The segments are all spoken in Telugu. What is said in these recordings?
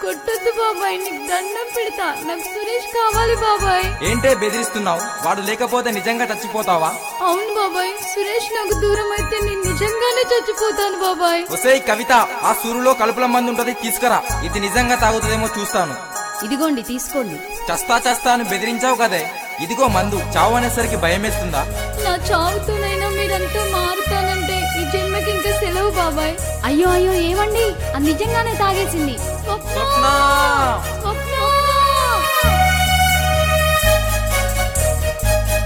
కొట్టొద్దు బాబాయ్ నీకు దండం పెడతా నాకు సురేష్ కావాలి బాబాయ్ ఏంటే బెదిరిస్తున్నావు వాడు లేకపోతే నిజంగా చచ్చిపోతావా అవును బాబాయ్ సురేష్ నాకు దూరం అయితే నేను నిజంగానే చచ్చిపోతాను బాబాయ్ ఒసేయ్ కవిత ఆ సూరులో కలుపుల మంది ఉంటది తీసుకురా ఇది నిజంగా తాగుతుందేమో చూస్తాను ఇదిగోండి తీసుకోండి చస్తా చస్తా అని బెదిరించావు కదే ఇదిగో మందు చావు అనేసరికి భయమేస్తుందా నా చావుతోనైనా మీరంతా మారుతానంటే ఈ జన్మకి ఇంకా సెలవు బాబాయ్ అయ్యో అయ్యో ఏమండి అది నిజంగానే తాగేసింది స్వప్న! స్వప్న! స్వప్న!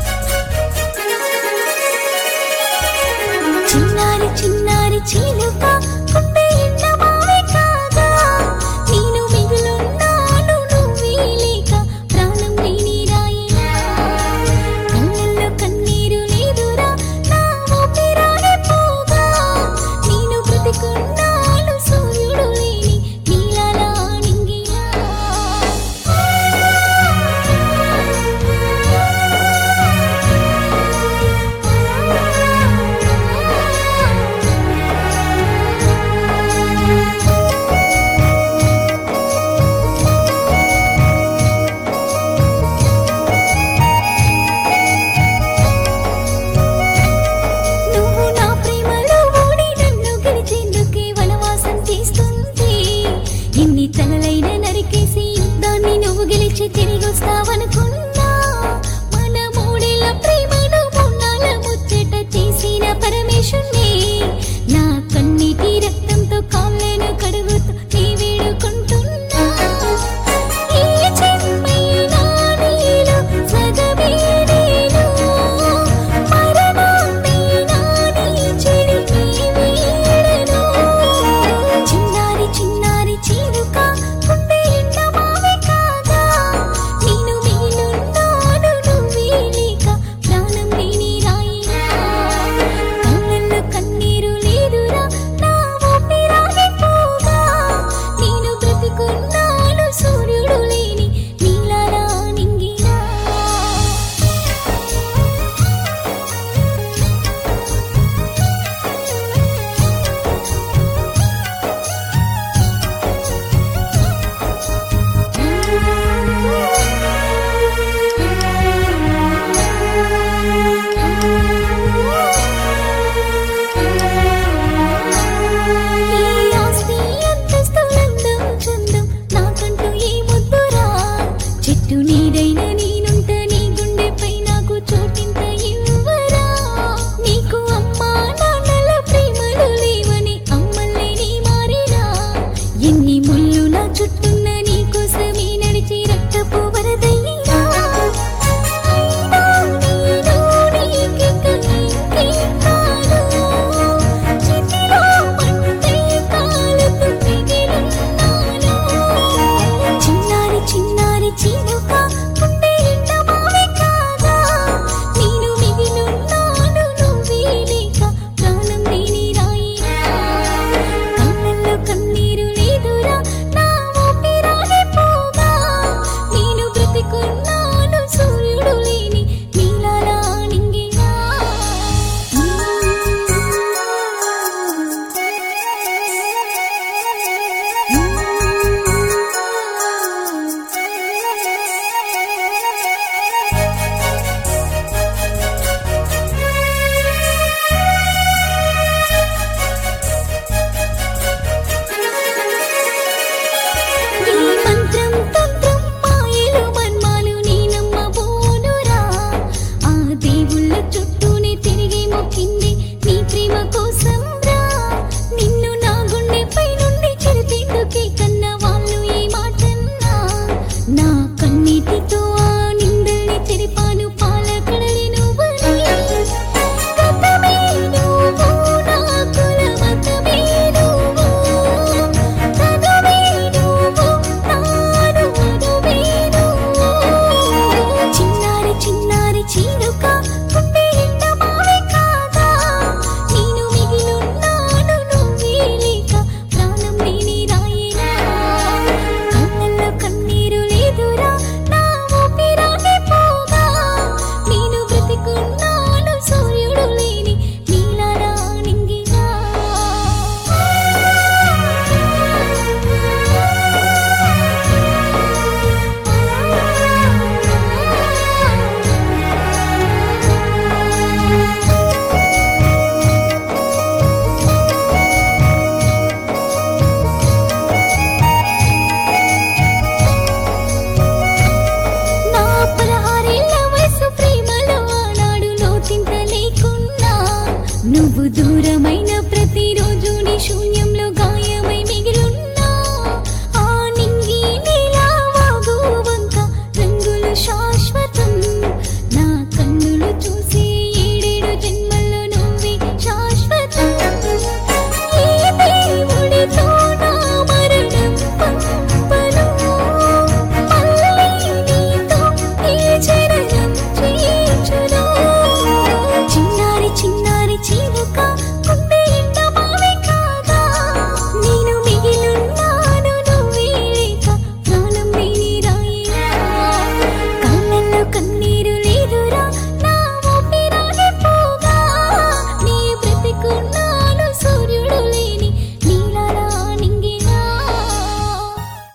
చిన్నారి చిన్నారి చిలుక